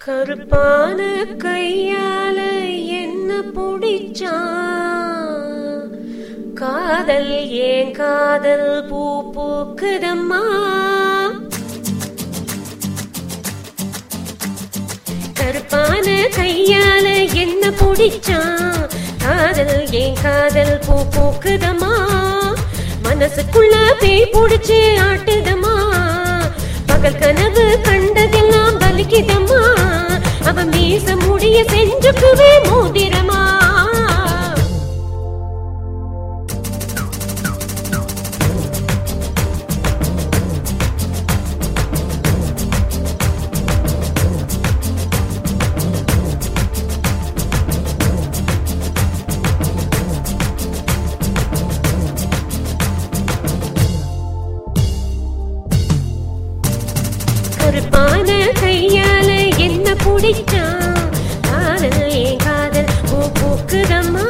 கருப்பான கையால என்ன புடிச்சான் காதல் ஏன் காதல் பூ பூக்குதம்மா கருப்பான கையால என்ன புடிச்சான் காதல் ஏன் காதல் பூ பூக்குதம்மா மனசுக்குள்ள பேய் புடிச்சு ஆட்டுதம்மா பகல் கனவு கண்டதெல்லாம் வலிக்குதம்மா அவன் மீச முடிய செஞ்சுக்குவே மோதிரமா கருப்பான கையால என்ன புடிச்சான் காதல் ஏன் காதல் பூ பூக்குதம்மா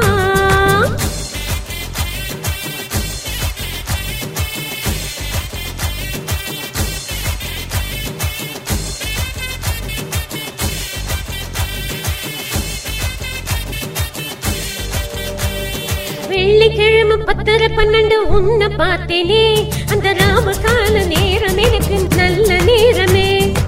வெள்ளிக்கிழமை பத்தரை பன்னெண்டு உன்னை பார்த்தேனே அந்த ராம கால நேரம் எனக்கு நல்ல நேரமே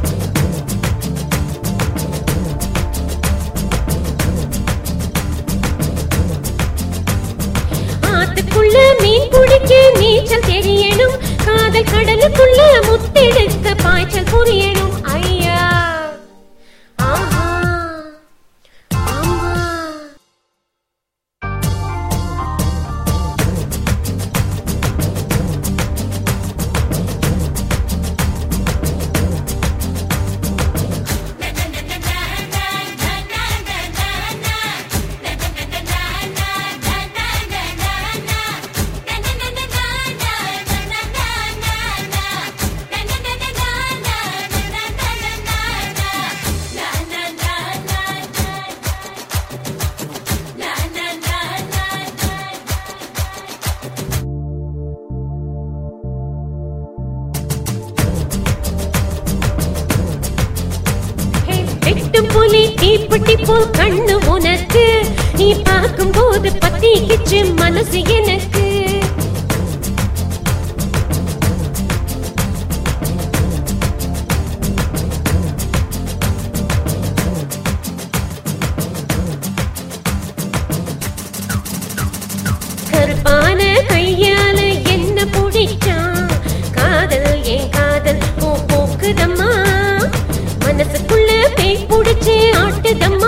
ஆத்துக்குள்ள மீன் பிடிக்க நீச்சல் தெரியணும் காதல் கடலுக்குள்ள முத்தெடுக்க பாய்ச்சல் புரியணும் ஐயா ஆஹா ஆமா ஹே, வெட்டும் புலி தீப்பெட்டி போல் கண்ணு உனக்கு நீ பார்க்கும் போது பத்திக்கிச்சு மனசு எனக்கு கருப்பான கையால என்ன புடிச்சான் காதல் ஏன் காதல் பூ பூக்குதம்மா மனசுக்குள்ள பேய் புடிச்சு ஆட்டுதம்மா